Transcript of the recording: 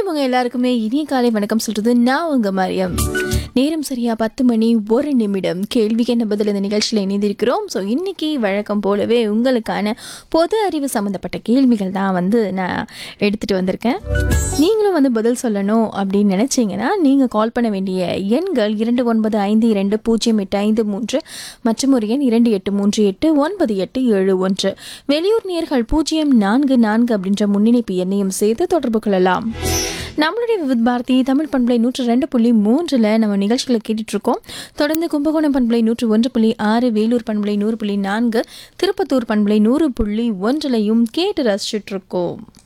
மீண்டும் உங்க எல்லாருக்குமே இனிய காலை வணக்கம் சொல்றது நான் உங்க மரியம் நேரம் சரியா பத்து மணி ஒரு நிமிடம் கேள்விக்கு என்ன பதில் இந்த நிகழ்ச்சியில் இணைந்திருக்கிறோம் ஸோ இன்னைக்கு வழக்கம் போலவே உங்களுக்கான பொது அறிவு சம்மந்தப்பட்ட கேள்விகள் தான் வந்து நான் எடுத்துட்டு வந்திருக்கேன் நீங்களும் வந்து பதில் சொல்லணும் அப்படின்னு நினைச்சீங்கன்னா நீங்கள் கால் பண்ண வேண்டிய எண்கள் இரண்டு ஒன்பது ஐந்து இரண்டு பூஜ்ஜியம் எட்டு ஐந்து மூன்று மற்றும் ஒரு எண் இரண்டு எட்டு மூன்று எட்டு ஒன்பது எட்டு ஏழு ஒன்று வெளியூர் நேர்கள் பூஜ்ஜியம் நான்கு நான்கு அப்படின்ற முன்னிணைப்பு எண்ணையும் சேர்த்து தொடர்பு கொள்ளலாம் நம்மளுடைய விவித் பாரதி தமிழ் பண்பலை நூற்று ரெண்டு புள்ளி மூன்றில் நம்ம நிகழ்ச்சிகளை கேட்டுட்டு இருக்கோம் தொடர்ந்து கும்பகோணம் பண்பலை நூற்று ஒன்று புள்ளி ஆறு வேலூர் பண்பலை நூறு புள்ளி நான்கு திருப்பத்தூர் பண்பலை நூறு புள்ளி ஒன்றிலையும் கேட்டு ரசிச்சுட்டு இருக்கோம்